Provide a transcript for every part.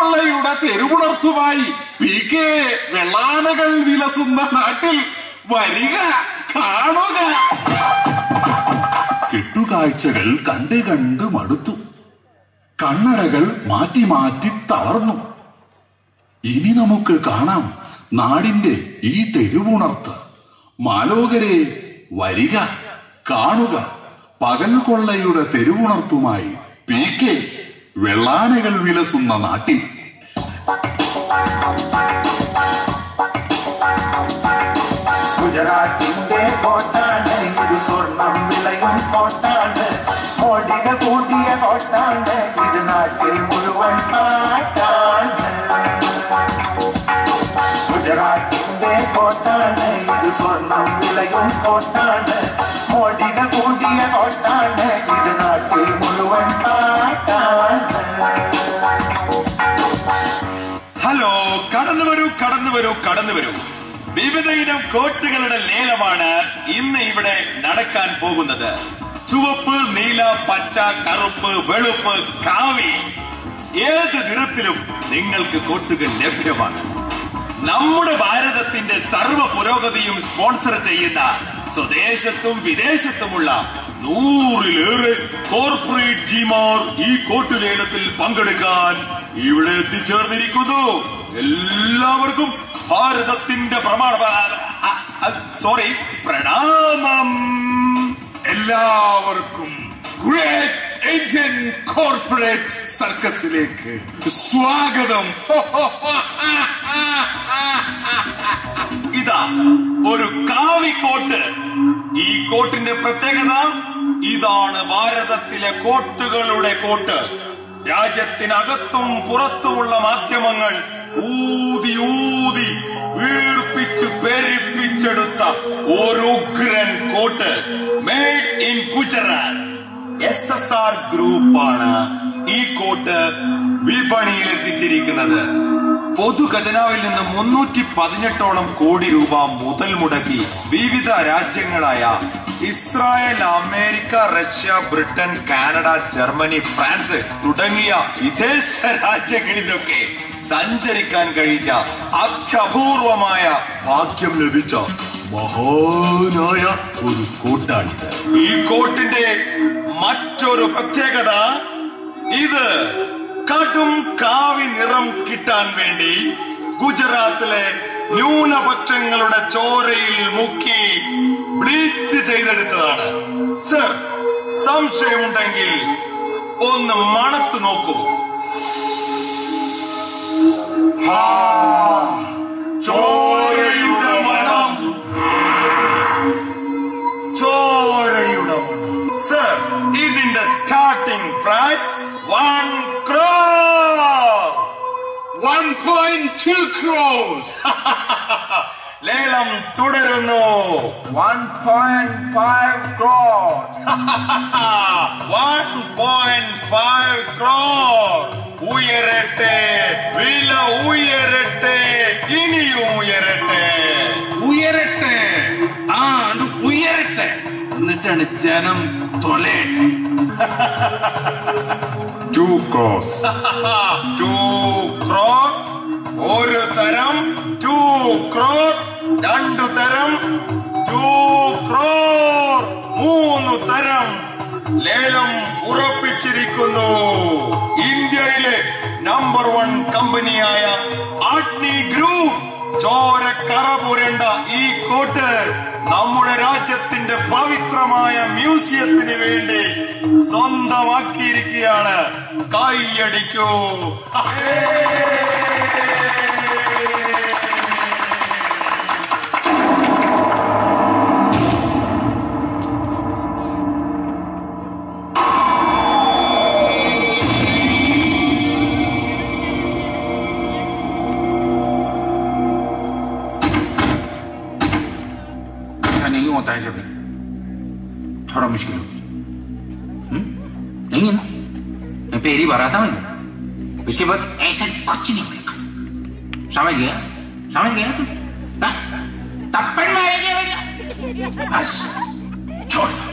കൊള്ളയുടെ തെരുവുണർത്തുമായി P K വെള്ളാനകൾ വിലസുന്ന നാട്ടിൽ വരിക കാണുക കെട്ടുകാഴ്ചകൾ കണ്ട് കണ്ട് മടുത്തു കണ്ണടകൾ മാറ്റി മാറ്റി തളർന്നു ഇനി നമുക്ക് കാണാം നാടിന്റെ ഈ തെരുവുണർത്ത് മാലോകരെ വരിക കാണുക പകൽ കൊള്ളയുടെ തെരുവുണർത്തുമായി പി കെ വെള്ളാനകൾ വിലസുന്ന നാട്ടിൽ ഗുജറാത്തിന്റെ കോട്ടാണ് ഇത് സ്വർണം വിളയും കോട്ടാണ് മോടികൾ കൂട്ടിയ കോട്ടാണ് ഇത് നാട്ടിൽ മുഴുവൻ പാട്ടാണ് ഗുജറാത്തിന്റെ കോട്ടാണ് ഇത് സ്വർണം വിളയും കോട്ടാണ് മോടികൾ കൂട്ടിയ കോട്ടാണ് ഇത് നാട്ടിൽ മുഴുവൻ പാട്ടാണ് ഹലോ കടന്നു വരൂ കടന്നു വരൂ കടന്നു വരൂ വിവിധ ഇനം കോട്ടുകളുടെ ലേലമാണ് ഇന്ന് ഇവിടെ നടക്കാൻ പോകുന്നത് ചുവപ്പ് നീല പച്ച കറുപ്പ് വെളുപ്പ് കാവി ഏത് നിറത്തിലും നിങ്ങൾക്ക് കോട്ടുകൾ ലഭ്യമാണ് നമ്മുടെ ഭാരതത്തിന്റെ സർവ്വ പുരോഗതിയും സ്പോൺസർ ചെയ്യുന്ന സ്വദേശത്തും വിദേശത്തുമുള്ള നൂറിലേറെ കോർപ്പറേറ്റ് ജിമാർ ഈ കോട്ടുലേലത്തിൽ പങ്കെടുക്കാൻ ഇവിടെ എത്തിച്ചേർന്നിരിക്കുന്നു എല്ലാവർക്കും ഭാരതത്തിന്റെ പ്രമാണ സോറി പ്രണാമം എല്ലാവർക്കും ഗ്രേറ്റ് ഇന്ത്യൻ കോർപ്പറേറ്റ് സർക്കസിലേക്ക് സ്വാഗതം ഇതാ ഒരു കാവിക്കോട്ട് ഈ കോട്ടിന്റെ പ്രത്യേകത ഇതാണ് ഭാരതത്തിലെ കോട്ടുകളുടെ കോട്ട് രാജ്യത്തിനകത്തും പുറത്തുമുള്ള മാധ്യമങ്ങൾ ഊതി ഊതി വീർപ്പിച്ച് പെരുപ്പിച്ചെടുത്ത ഒരു ഉഗ്രൻ coat made in Gujarat S S R ഗ്രൂപ്പാണ് ഈ കോട്ട് വിപണിയിൽ എത്തിച്ചിരിക്കുന്നത് പൊതുഖജനാവിൽ നിന്ന് മുന്നൂറ്റി പതിനെട്ടോളം കോടി രൂപ മുതൽ മുടക്കി വിവിധ രാജ്യങ്ങളായ Israel America Russia Britain Canada Germany France തുടങ്ങിയ വിദേശ രാജ്യങ്ങളിലൊക്കെ സഞ്ചരിക്കാൻ കഴിഞ്ഞ അത്യപൂർവമായ ഭാഗ്യം ലഭിച്ച മഹാനായ ഒരു കോട്ടാണിത് ഈ കോട്ടിന്റെ മറ്റൊരു പ്രത്യേകത ഇത് കടും കാവി നിറം കിട്ടാൻ വേണ്ടി ഗുജറാത്തിലെ ന്യൂനപക്ഷങ്ങളുടെ ചോരയിൽ മുക്കി ബ്ലീച്ച് ചെയ്തെടുത്തതാണ് സർ സംശയമുണ്ടെങ്കിൽ ഒന്ന് മണത്ത് നോക്കൂ ഹാ, ചോരയുടെ മണം ചോരയുടെ മണം സർ ഇതിന്റെ starting price one crore 1.2 crores ലേലം തുടരുന്നു 1.5 crore. 1.5 ക്രോർ ഉയരട്ടെ വില ഉയരട്ടെ ഇനിയും ഉയരട്ടെ ഉയരട്ടെ ആണ്ട് ഉയരട്ടെ എന്നിട്ടാണ് ജനം തൊലയട്ടെ ടു ക്രോസ് ടു ക്രോർ ഒരു തരം ടു ക്രോർ രണ്ടു തരം ടു ക്രോർ മൂന്ന് തരം ലേലം ഉറപ്പിച്ചിരിക്കുന്നു ഇന്ത്യയിലെ നമ്പർ വൺ കമ്പനിയായ ആട്നി ഗ്രൂപ്പ് ചോരക്കറ പുരണ്ട ഈ കോട്ട് നമ്മുടെ രാജ്യത്തിന്റെ പവിത്രമായ മ്യൂസിയത്തിന് വേണ്ടി സ്വന്തമാക്കിയിരിക്കുകയാണ് കൈയടിക്കൂ ऐसा नहीं होता है जब थोड़ा मुश्किल होगी हम्म? नहीं है ना मैं पहली बार आता हूँ उसके बाद ऐसा कुछ नहीं होगा समझ गया समझ गया तुम ना? तप्पड़ मारेंगे भैया बस छोड़ दो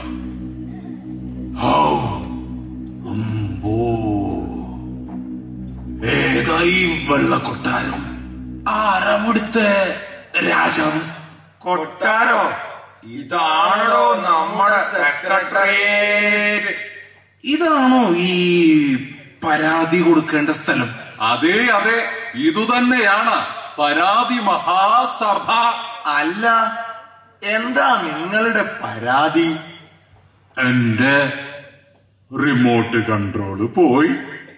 അമ്പോ ഏതാ ഈ വെള്ള കൊട്ടാരം ആരവിടുത്തെ രാജാവ് കൊട്ടാരോ ഇതാണോ നമ്മുടെ സെക്രട്ടറിയേറ്റ് ഇതാണോ ഈ പരാതി കൊടുക്കേണ്ട സ്ഥലം അതെ അതെ ഇതുതന്നെയാണ് പരാതി മഹാസഭ അല്ല എന്താ നിങ്ങളുടെ പരാതി എന്റെ റിമോട്ട് കൺട്രോള് പോയി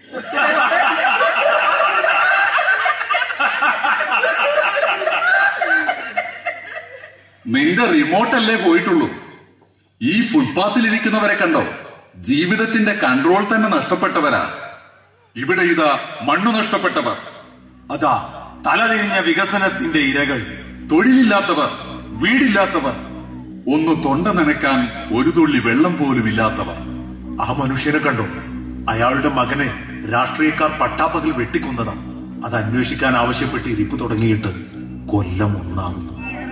നിന്റെ റിമോട്ടല്ലേ പോയിട്ടുള്ളൂ ഈ ഫുട്പാത്തിൽ ഇരിക്കുന്നവരെ കണ്ടോ ജീവിതത്തിന്റെ കൺട്രോൾ തന്നെ നഷ്ടപ്പെട്ടവരാ ഇവിടെ ഇതാ മണ്ണു നഷ്ടപ്പെട്ടവർ അതാ തലതിരിഞ്ഞ വികസനത്തിന്റെ ഇരകൾ തൊഴിലില്ലാത്തവർ വീടില്ലാത്തവർ ഒന്ന് തൊണ്ട നനയ്ക്കാൻ ഒരു തുള്ളി വെള്ളം പോലും ഇല്ലാത്തവർ ആ മനുഷ്യനെ കണ്ടു അയാളുടെ മകനെ രാഷ്ട്രീയക്കാർ പട്ടാപ്പകൽ വെട്ടിക്കൊന്നതാ അത് അന്വേഷിക്കാൻ ആവശ്യപ്പെട്ട് ഇരിപ്പ് തുടങ്ങിയിട്ട് കൊല്ലം ഒന്നാകുന്നു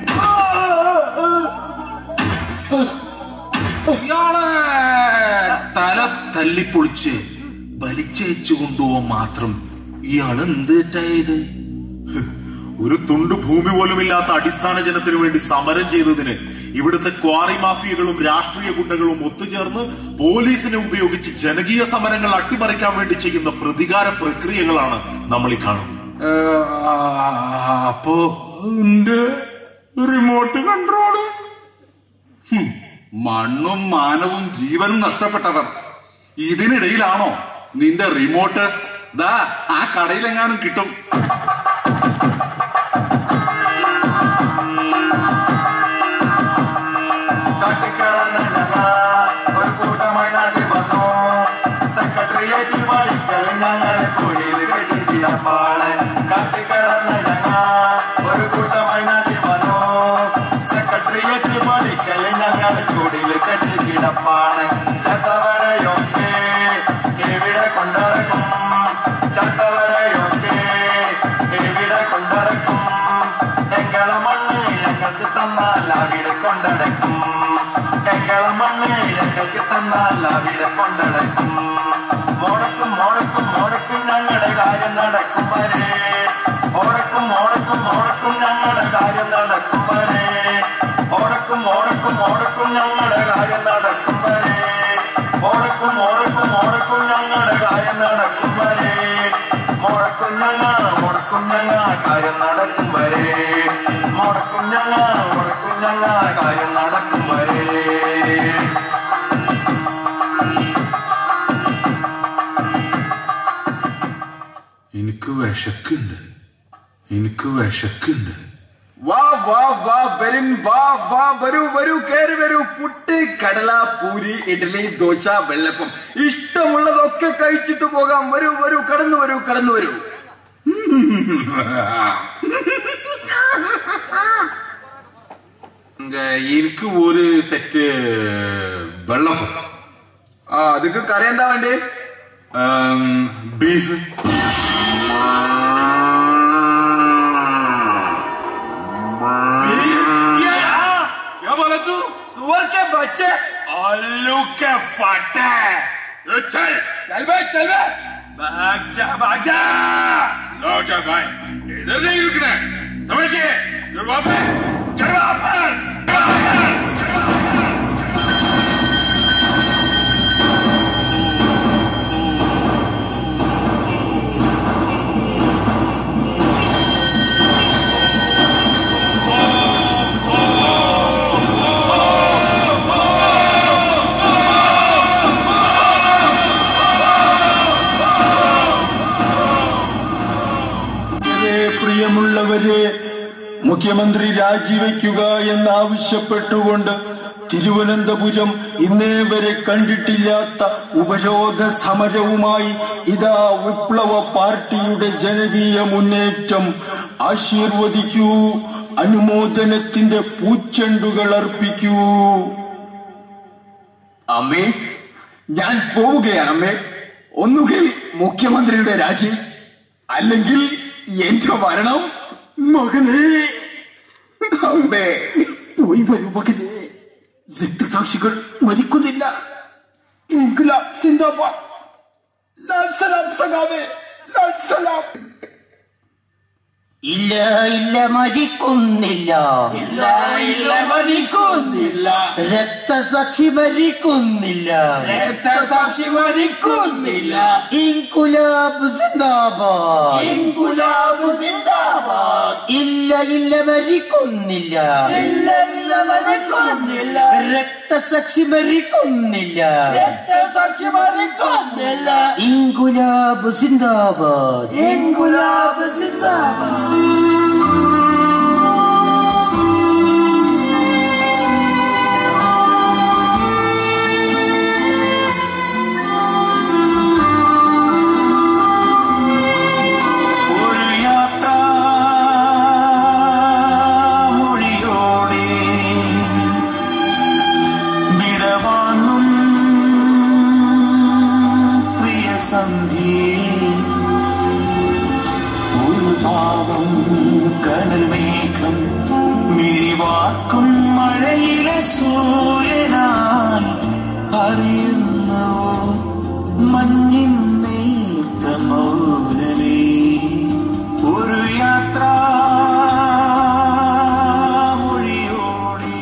ഇയാളെ തല തല്ലിപ്പൊളിച്ച് വലിച്ചയച്ചു കൊണ്ടുപോകാൻ മാത്രം ഇയാൾ എന്ത് തെറ്റായത് ഒരു തുണ്ടു ഭൂമി പോലുമില്ലാത്ത അടിസ്ഥാന ജനത്തിനു വേണ്ടി സമരം ചെയ്തതിന് ഇവിടുത്തെ ക്വാറി മാഫിയകളും രാഷ്ട്രീയ ഗുണ്ടകളും ഒത്തുചേർന്ന് പോലീസിനെ ഉപയോഗിച്ച് ജനകീയ സമരങ്ങൾ അട്ടിമറിക്കാൻ വേണ്ടി ചെയ്യുന്ന പ്രതികാര പ്രക്രിയകളാണ് നമ്മൾ ഈ കാണുന്നത് അപ്പോ എന്റെ റിമോട്ട് കൺട്രോള് ഹും, മണ്ണും മാനവും ജീവനും നഷ്ടപ്പെട്ടവർ ഇതിനിടയിലാണോ നിന്റെ റിമോട്ട് ദാ ആ കടയിലെങ്ങാനും കിട്ടും കാട്ടിക്കിടന്ന ഞങ്ങൾ ഒരു കൂട്ടമായി നാട്ടിൽ വന്നു സെക്രട്ടേറിയറ്റ് പഠിക്കൽ ഞങ്ങൾ കുഴിയിൽ കെട്ടിക്കിടപ്പാണ് കാട്ടിക്കിടന്ന ഞങ്ങൾ ഒരു കൂട്ടമായി നാട്ടിൽ വന്നു സെക്രട്ടേറിയറ്റ് പഠിക്കൽ ഞങ്ങൾ കുടിയിൽ കെട്ടിക്കിടപ്പാണ് ചത്തവരെയൊക്കെ എവിടെ കൊണ്ടിറക്കും ചത്തവരെയൊക്കെ എവിടെ കൊണ്ടിറക്കും എങ്കള മണ്ണ് ഞങ്ങൾക്ക് തന്നാൽ അവിടെ കൊണ്ടടക്കും എങ്കള മണ്ണ് ഞങ്ങൾക്ക് തന്നാൽ അവിടെ കൊണ്ടടക്കും മോടക്കും മോടക്കും മോടക്കും ഞങ്ങളുടെ കാര്യം നടക്കും വരെ ഓടക്കും ഓടക്കും ഓടക്കും ഞങ്ങളുടെ കാര്യം നടക്കും വരെ ഓടക്കും ഓടക്കും ഓടക്കും ഞങ്ങളുടെ കാര്യം നടക്കും വരെ ഓടക്കും ഓടക്കും ഓടക്കും ഞങ്ങളുടെ കാര്യം നടക്കും വരെ മുടക്കും ഞങ്ങൾ മുടക്കും ഞങ്ങൾ കാര്യം നടക്കും വരെ മുടക്കും ഞങ്ങൾ മുടക്കും ഞങ്ങൾ കാര്യം നടക്കും വരെ എനിക്ക് വിശക്കുണ്ട് എനിക്ക് വിശക്കുണ്ട് വാ വാ വാ വരും വാ വാ വരൂ വരൂ കയറി വരൂ പുട്ട് കടല പൂരി ഇഡ്ഡലി ദോശ വെള്ളപ്പം ഇഷ്ടമുള്ളതൊക്കെ കഴിച്ചിട്ട് പോകാം വരൂ വരൂ കടന്നു വരൂ കടന്നു വരൂ എനിക്ക് ഒരു സെറ്റ് വെള്ളം ആ അതൊക്കെ കറി എന്താ വേണ്ടേ ബീഫ് क्या बोला तू सुअर के बच्चे आलू के फटे ये चल चल बे चल बे भाग जा भाग जा लो जा भाई इधर नहीं रुकना है, समझ गए घर वापस घर वापस घर वापस വളരെ പ്രിയമുള്ളവരെ മുഖ്യമന്ത്രി രാജിവെക്കുക എന്നാവശ്യപ്പെട്ടുകൊണ്ട് തിരുവനന്തപുരം ഇന്നേ വരെ കണ്ടിട്ടില്ലാത്ത ഉപരോധ സമരവുമായി ഇതാ വിപ്ലവ പാർട്ടിയുടെ ജനകീയ മുന്നേറ്റം ആശീർവദിക്കൂ അനുമോദനത്തിന്റെ പൂച്ചെണ്ടുകൾ അർപ്പിക്കൂ അമ്മേ ഞാൻ പോവുകയാണ് അമ്മേ ഒന്നുകിൽ മുഖ്യമന്ത്രിയുടെ രാജി അല്ലെങ്കിൽ എന്റെ മരണം മകനെ അമ്മേ പോയി വരൂ മകനെ രക്തസാക്ഷികൾ മരിക്കുന്നില്ല ഇൻകുലാബ് സിന്ദാബാദ് ലാൽ സലാം സഖാവേ ലാൽ സലാം ഇല്ല ഇല്ല മരിക്കുന്നില്ല ഇല്ല ഇല്ല മരിക്കുന്നില്ല രക്തസാക്ഷി മരിക്കുന്നില്ല രക്തസാക്ഷി മരിക്കുന്നില്ല ഇൻകുലാബ് സിന്ദാബാദ് ഇൻകുലാബ് സിന്ദാബാദ് ഇല്ല ഇല്ല മരിക്കുന്നില്ല ഇല്ല ഇല്ല മരിക്കുന്നില്ല രക്തസാക്ഷി മരിക്കുന്നില്ല രക്തസാക്ഷി മരിക്കുന്നില്ല ഇൻകുലാബ് സിന്ദാബാദ് ഇൻകുലാബ് സിന്ദാബാദ് ഒരു യാത്ര മൊഴിയോടെ വിടവാങ്ങും പ്രിയ സന്ധ്യേ ഒരു പാവം കനൽ മേഘം മിഴിവാർക്കും മഴയിലെ സൂര്യനായി അറിയുന്നു മഞ്ഞിൻ നേർത്ത മൗനമേ ഒരു യാത്ര മൊഴിയോടെ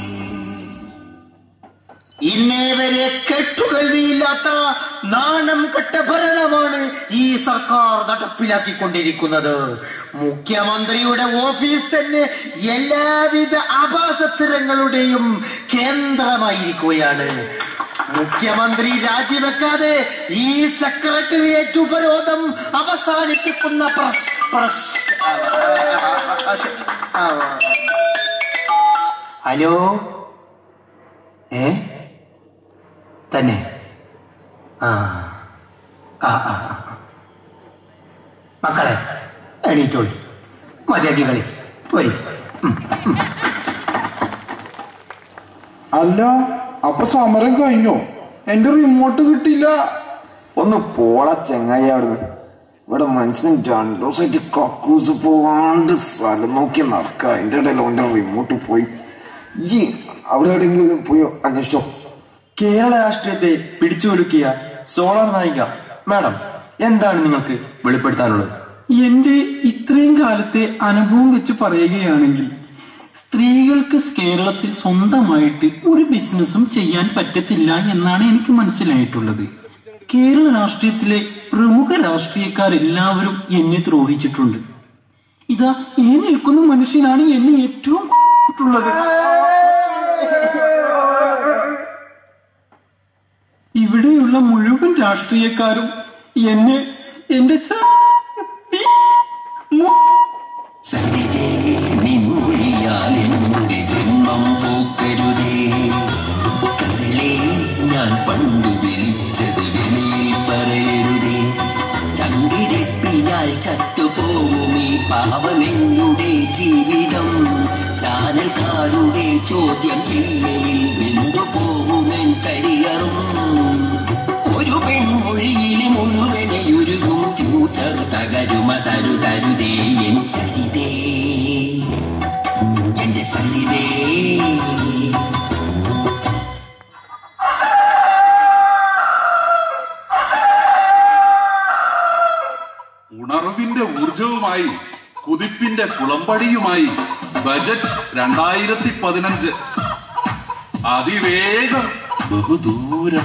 ഇന്നേ വരെ കെട്ടുകൽവിയില്ലാത്ത നാണം കെട്ട ഭരണമാണ് ഈ സർക്കാർ നടപ്പിലാക്കിക്കൊണ്ടിരിക്കുന്നത് മുഖ്യമന്ത്രിയുടെ ഓഫീസ് തന്നെ എല്ലാവിധ ആഭാസത്തരങ്ങളുടെയും കേന്ദ്രമായിരിക്കുകയാണ് മുഖ്യമന്ത്രി രാജിവെക്കാതെ ഈ സെക്രട്ടേറിയറ്റ് ഉപരോധം അവസാനിപ്പിക്കുന്ന പ്രസ് പ്രസ് ഹലോ ഏ തന്നെ ആ ആ ആ ആ. മക്കളെ എണീറ്റോളി മതിയാക്കി കളി പോരി ഉം. അല്ല അപ്പൊ സമരം കഴിഞ്ഞോ എന്റെ റിമോട്ട് കിട്ടിയില്ല ഒന്ന് പോള ചെങ്ങായി അവിടുന്ന് ഇവിടെ മനുഷ്യൻ രണ്ടു ദിവസമായിട്ട് കക്കൂസ് പോവാണ്ട് സ്ഥലം നോക്കി നടക്ക അതിന്റെ ഇടയിൽ ഓന്റെ റിമോട്ട് പോയി ഈ അവിടെ എവിടെയെങ്കിലും പോയി അന്വേഷിച്ചോ കേരള രാഷ്ട്രീയത്തെ പിടിച്ചുകൊടുക്കിയ സോളാർ നായിക മാഡം എന്താണ് നിങ്ങൾക്ക് വെളിപ്പെടുത്താനുള്ളത് എന്റെ ഇത്രയും കാലത്തെ അനുഭവം വെച്ച് പറയുകയാണെങ്കിൽ സ്ത്രീകൾക്ക് കേരളത്തിൽ സ്വന്തമായിട്ട് ഒരു ബിസിനസ്സും ചെയ്യാൻ പറ്റത്തില്ല എന്നാണ് എനിക്ക് മനസ്സിലായിട്ടുള്ളത് കേരള രാഷ്ട്രീയത്തിലെ പ്രമുഖ രാഷ്ട്രീയക്കാരെല്ലാവരും എന്നെ ദ്രോഹിച്ചിട്ടുണ്ട് ഇതാ ഈ നിൽക്കുന്ന മനുഷ്യനാണ് എന്നെ ഏറ്റവും ുള്ളത് ഇവിടെയുള്ള മുഴുവൻ രാഷ്ട്രീയക്കാരും എന്നെ എന്റെ സ- മു- നിൻമൊഴിയാലെന്റെ ജന്മം പോക്കരുതേ കരളെ ഞാൻ പണ്ടു വിളിച്ചത് വെളിയിൽ പറയരുതേ ചങ്കിടിപ്പിനാൽ ചത്തുപോകും ഈ പാവമെന്നുടെ ജീവിതം ചാനൽക്കാരുടെ ചോദ്യം ചെയ്യലിൽ വെന്തുപോകുമെൻ കരിയറും ഒരു പെൺമൊഴിയിൽ മുഴുവനെയുരുകും ഫ്യൂച്ചർ തകരുമ തരു തരുതേ എൻ സരിതേ എന്റെ സരിതേ ഉണർവിന്റെ ഊർജവുമായി കുതിപ്പിന്റെ കുളമ്പടിയുമായി ബജറ്റ് രണ്ടായിരത്തി പതിനഞ്ച് അതിവേഗം ബഹുദൂരം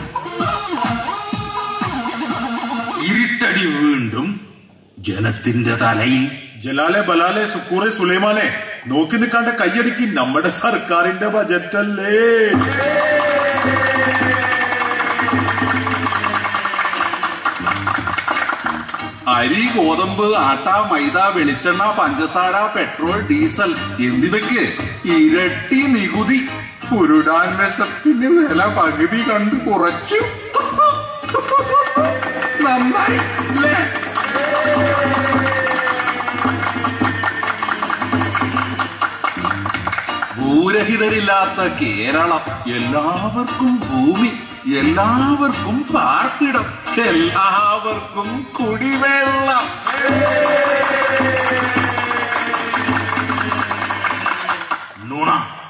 ഇരുട്ടടി വീണ്ടും ജനത്തിന്റെ തലയിൽ ജലാലെ ബലാലെ സുക്കൂറെ സുലൈമാനെ നോക്കി നിൽക്കാണ്ട് കൈയടിക്ക് നമ്മുടെ സർക്കാരിന്റെ ബജറ്റല്ലേ അരി ഗോതമ്പ് ആട്ട മൈദ വെളിച്ചെണ്ണ പഞ്ചസാര പെട്രോൾ ഡീസൽ എന്നിവയ്ക്ക് ഇരട്ടി നികുതി പുരുടാന്വേഷത്തിന് വില പകുതി കണ്ട് കുറച്ചു നന്നായി അല്ലേ ഭൂരഹിതരില്ലാത്ത കേരളം എല്ലാവർക്കും ഭൂമി എല്ലാവർക്കും പാർപ്പിടം എല്ലാവർക്കും കുടിവെള്ളം നുണ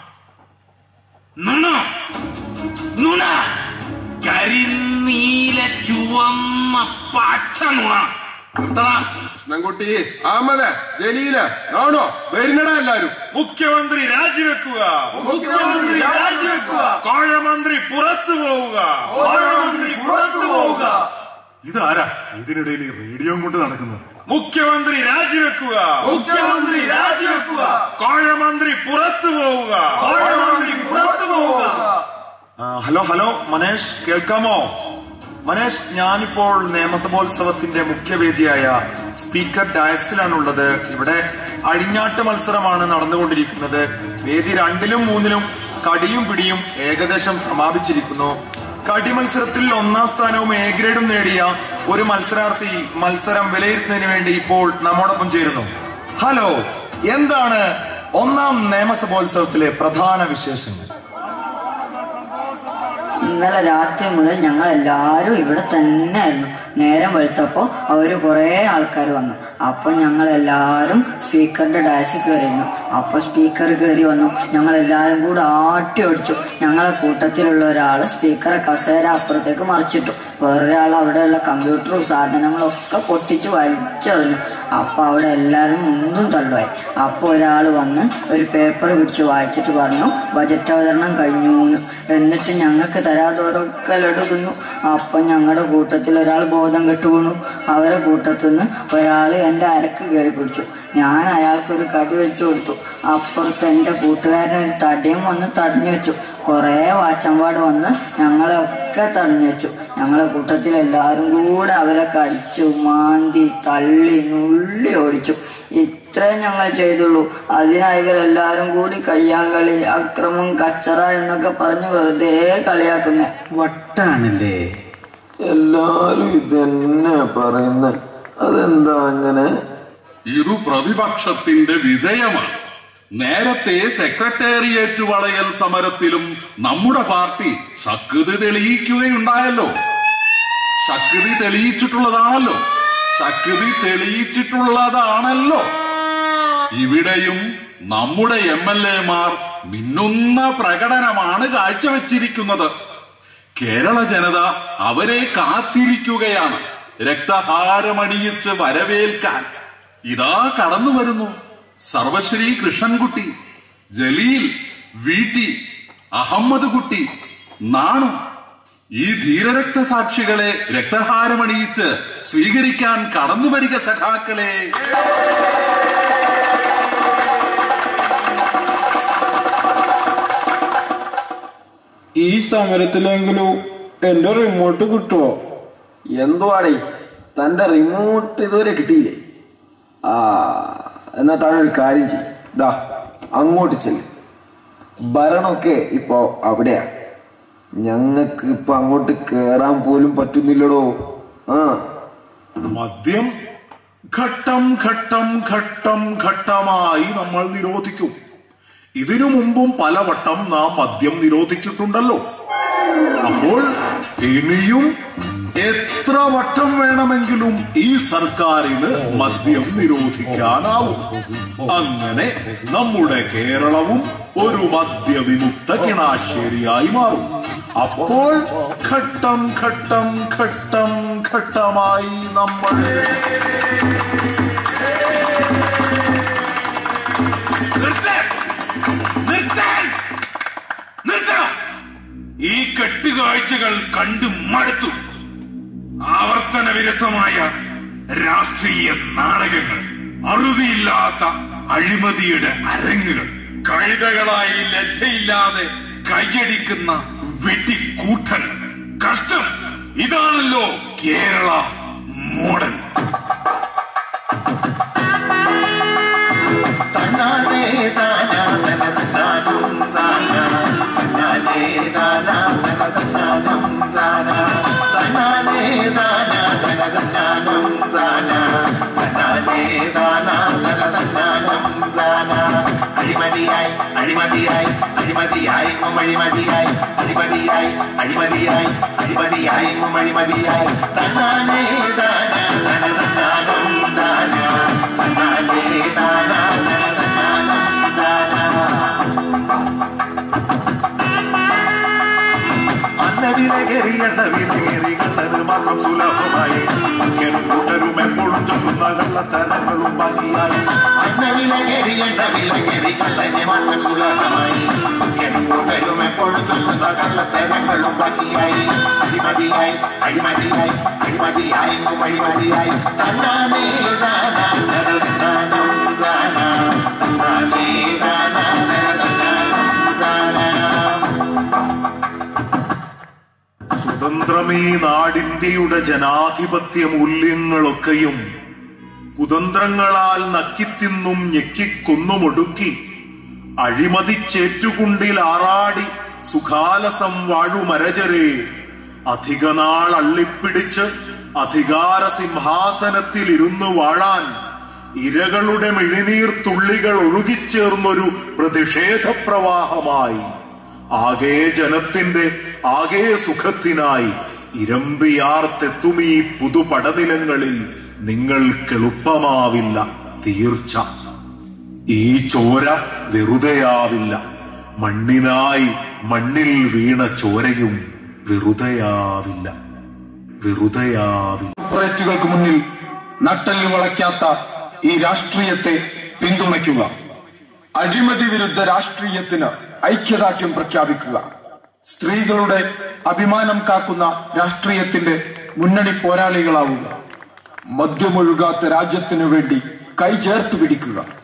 നുണ നുണ കരിനീല ചുവന്ന പച്ച നുണ കൃഷ്ണൻകുട്ടി അഹമ്മദ് ജലീല് നോണോ വരുന്നടാ എല്ലാരും മുഖ്യമന്ത്രി രാജിവെക്കുക മുഖ്യമന്ത്രി രാജിവെക്കുക കോഴമന്ത്രി പുറത്തു പോവുക കോഴമന്ത്രി പുറത്തു പോവുക ഇതാരാ ഇതിനിടയിൽ ഈ റേഡിയോ കൊണ്ട് നടക്കുന്നത് മുഖ്യമന്ത്രി രാജിവെക്കുക മുഖ്യമന്ത്രി രാജിവെക്കുക കോഴമന്ത്രി പുറത്തു പോവുക കോഴമന്ത്രി പുറത്തു പോവുക ആ, ഹലോ ഹലോ മനേഷ് കേൾക്കാമോ മനേഷ് ഞാനിപ്പോൾ നിയമസഭോത്സവത്തിന്റെ മുഖ്യവേദിയായ സ്പീക്കർ ഡയസിലാണുള്ളത് ഇവിടെ അഴിഞ്ഞാട്ട് മത്സരമാണ് നടന്നുകൊണ്ടിരിക്കുന്നത് വേദി രണ്ടിലും മൂന്നിലും കടിയും പിടിയും ഏകദേശം സമാപിച്ചിരിക്കുന്നു കടി മത്സരത്തിൽ ഒന്നാം സ്ഥാനവും എ ഗ്രേഡും നേടിയ ഒരു മത്സരാർത്ഥി മത്സരം വിലയിരുത്തുന്നതിന് വേണ്ടി ഇപ്പോൾ നമ്മോടൊപ്പം ചേരുന്നു ഹലോ എന്താണ് ഒന്നാം നിയമസഭോത്സവത്തിലെ പ്രധാന വിശേഷങ്ങൾ ഇന്നലെ രാത്രി മുതൽ ഞങ്ങൾ എല്ലാവരും ഇവിടെ തന്നെ ആയിരുന്നു നേരം വെളുത്തപ്പോ അവര് കുറെ ആൾക്കാർ വന്നു അപ്പൊ ഞങ്ങൾ എല്ലാവരും സ്പീക്കറിന്റെ ഡാഷിൽ കയറിയിരുന്നു അപ്പൊ സ്പീക്കർ കയറി വന്നു ഞങ്ങൾ എല്ലാവരും കൂടെ ആട്ടി ഓടിച്ചു ഞങ്ങളെ കൂട്ടത്തിലുള്ള ഒരാള് സ്പീക്കറെ കസേര അപ്പുറത്തേക്ക് മറിച്ചിട്ടു വേറൊരാൾ അവിടെയുള്ള കമ്പ്യൂട്ടറും സാധനങ്ങളും ഒക്കെ പൊട്ടിച്ച് വലിച്ചെറിഞ്ഞു അപ്പൊ അവിടെ എല്ലാരും മുണ്ടും തള്ളുമായി അപ്പൊ ഒരാൾ വന്ന് ഒരു പേപ്പർ പിടിച്ച് വായിച്ചിട്ട് പറഞ്ഞു ബജറ്റ് അവതരണം കഴിഞ്ഞു എന്ന്. എന്നിട്ട് ഞങ്ങൾക്ക് തരാതോരൊക്കെ ലടുക്കുന്നു അപ്പൊ ഞങ്ങളുടെ കൂട്ടത്തിൽ ഒരാൾ ബോധം കെട്ടു വീണു അവരെ കൂട്ടത്തിൽ നിന്ന് ഒരാൾ എന്റെ അരക്ക് കയറി പിടിച്ചു ഞാൻ അയാൾക്കൊരു കടി വെച്ചു കൊടുത്തു അപ്പുറത്ത് എന്റെ കൂട്ടുകാരൻ ഒരു തടിയും വന്ന് തടഞ്ഞു വെച്ചു കുറെ വാച്ചമ്പാട് വന്ന് ഞങ്ങളെ ഒക്കെ തടഞ്ഞു വെച്ചു ഞങ്ങളെ കൂട്ടത്തിൽ എല്ലാവരും കൂടെ അവരെ കടിച്ചു മാന്തി തള്ളി നുള്ളി ഓടിച്ചു ഇത്രയും ഞങ്ങൾ ചെയ്തുള്ളൂ അതിനായി ഇവരെല്ലാരും കൂടി കയ്യാങ്കളി അക്രമം കച്ചറ എന്നൊക്കെ പറഞ്ഞ് വെറുതെ കളിയാക്കുന്നേ വട്ടാണല്ലേ എല്ലാരും ഇതന്നെ പറയുന്ന അതെന്താ അങ്ങനെ ഇതു പ്രതിപക്ഷത്തിന്റെ വിജയമാണ് നേരത്തെ സെക്രട്ടേറിയറ്റ് വളയൽ സമരത്തിലും നമ്മുടെ പാർട്ടി ശക്തി തെളിയിക്കുകയുണ്ടായല്ലോ ശക്തി തെളിയിച്ചിട്ടുള്ളതാണല്ലോ ശക്തി തെളിയിച്ചിട്ടുള്ളതാണല്ലോ ഇവിടെയും നമ്മുടെ എം എൽ എമാർ മിന്നുന്ന പ്രകടനമാണ് കാഴ്ചവെച്ചിരിക്കുന്നത് കേരള ജനത അവരെ കാത്തിരിക്കുകയാണ് രക്തഹാരമണിയിച്ച് വരവേൽക്കാൻ ഇതാ കടന്നു വരുന്നു സർവശ്രീ കൃഷ്ണൻകുട്ടി ജലീൽ വീട്ടി അഹമ്മദ് കുട്ടി നാണു ഈ ധീരരക്തസാക്ഷികളെ രക്തഹാരമണിയിച്ച് സ്വീകരിക്കാൻ കടന്നു വരിക സഖാക്കളെ ഈ സമരത്തിലെങ്കിലും എന്റെ റിമോട്ട് കിട്ടുമോ എന്തുവാടേ തന്റെ റിമോട്ട് ഇതുവരെ കിട്ടിയില്ലേ ആ എന്നാ താൻ ഒരു കാര്യം ചെയ്യും ദാ അങ്ങോട്ട് ചെല്ലും ഭരണമൊക്കെ ഇപ്പോ അവിടെയാ ഞങ്ങക്ക് ഇപ്പൊ അങ്ങോട്ട് കേറാൻ പോലും പറ്റുന്നില്ലടോ ആ മദ്യം ഘട്ടം ഘട്ടം ഘട്ടം ഘട്ടമായി നമ്മൾ നിരോധിക്കും ഇതിനു മുമ്പും പലവട്ടം നാം മദ്യം നിരോധിച്ചിട്ടുണ്ടല്ലോ അപ്പോൾ ഇനിയും എത്ര വട്ടം വേണമെങ്കിലും ഈ സർക്കാരിന് മദ്യം നിരോധിക്കാനാവും അങ്ങനെ നമ്മുടെ കേരളവും ഒരു മദ്യവിമുക്ത കിണാശ്ശേരിയായി മാറും അപ്പോൾ ഘട്ടം ഘട്ടം ഘട്ടം ഘട്ടമായി നമ്മൾ നിർത്താൻ നിർത്താൻ നിർത്തണം ഈ കെട്ടുകാഴ്ചകൾ കണ്ടു മടുത്തു ആവർത്തന വിരസമായ രാഷ്ട്രീയ നാടകങ്ങൾ അറുതിയില്ലാത്ത അഴിമതിയുടെ അരങ്ങുകൾ കഴുതകളായി ലജ്ജയില്ലാതെ കൈയടിക്കുന്ന വെട്ടിക്കൂട്ടൽ കഷ്ടം ഇതാണല്ലോ കേരള മോഡൽ തന്നാലേ താനാ തന തന്നാലും താനാ തന്നാലേ താനാ തന തന്നാലും താനാ തന്നാലേ താനാ തന തന്നാലും താനാ തന്നാലേ താനാ തന തന്നാലും താനാ അഴിമതിയായി അഴിമതിയായി അഴിമതിയായി ഉം അഴിമതിയായി അഴിമതിയായി അഴിമതിയായി അഴിമതിയായി ഉം അഴിമതിയായി തന്നാലേ താനാ തന തന്നാലും താനാ തന്നാലേ താനാ തന തന്നാലും താനാ അന്നവിലെ വിലകേറിയണ്ട വിലകേറി കണ്ടത് മാത്രം സുലഭമായി മക്കനും കൂട്ടരും എപ്പോഴും ചൊല്ലുന്ന കള്ളത്തരങ്ങളും ബാക്കിയായി അന്ന വിലകേറിയണ്ട വിലകേറി കള്ളനെ മാത്രം സുലഭമായി മക്കനും കൂട്ടരും എപ്പോഴും ചൊല്ലുന്ന കള്ളത്തരങ്ങളും ബാക്കിയായി അഴിമതിയായി അഴിമതിയായി അഴിമതിയായി അഴിമതിയായി തന്നാനേ ദാനാ തരന്നാനം ദാനാ തന്നാനേ ദാനാ തരന്നാനം ദാനാ സ്വതന്ത്രമീ നാടിന്ത്യയുടെ ജനാധിപത്യ മൂല്യങ്ങളൊക്കെയും കുതന്ത്രങ്ങളാൽ നക്കിത്തിന്നും ഞെക്കിക്കൊന്നുമൊടുക്കി അഴിമതിച്ചേറ്റുകുണ്ടിൽ ആറാടി സുഖാലസം വാഴുമരചരെ അധികനാൾ അള്ളിപ്പിടിച്ച് അധികാര സിംഹാസനത്തിൽ ഇരുന്നു വാഴാൻ ഇരകളുടെ മിഴിനീർ തുള്ളികൾ ഒഴുകിച്ചേർന്നൊരു പ്രതിഷേധ പ്രവാഹമായി ആകെ ജനത്തിന്റെ ആകെ സുഖത്തിനായി ഇരമ്പിയാർത്തെത്തുമീ പുതുപടനിലങ്ങളിൽ നിങ്ങൾക്കെളുപ്പമാവില്ല തീർച്ച ഈ ചോര വെറുതെയാവില്ല മണ്ണിനായി മണ്ണിൽ വീണ ചോരയും വെറുതെയാവില്ല വെറുതെയാവില്ല കോർപ്പറേറ്റുകൾക്ക് മുന്നിൽ നട്ടല് വളയ്ക്കാത്ത ഈ രാഷ്ട്രീയത്തെ പിന്തുണയ്ക്കുക അഴിമതി വിരുദ്ധ രാഷ്ട്രീയത്തിന് ഐക്യദാർഢ്യം പ്രഖ്യാപിക്കുക സ്ത്രീകളുടെ അഭിമാനം കാക്കുന്ന രാഷ്ട്രീയത്തിന്റെ മുന്നണി പോരാളികളാവുക മദ്യമൊഴുകാത്ത രാജ്യത്തിനു വേണ്ടി കൈ ചേർത്ത് പിടിക്കുക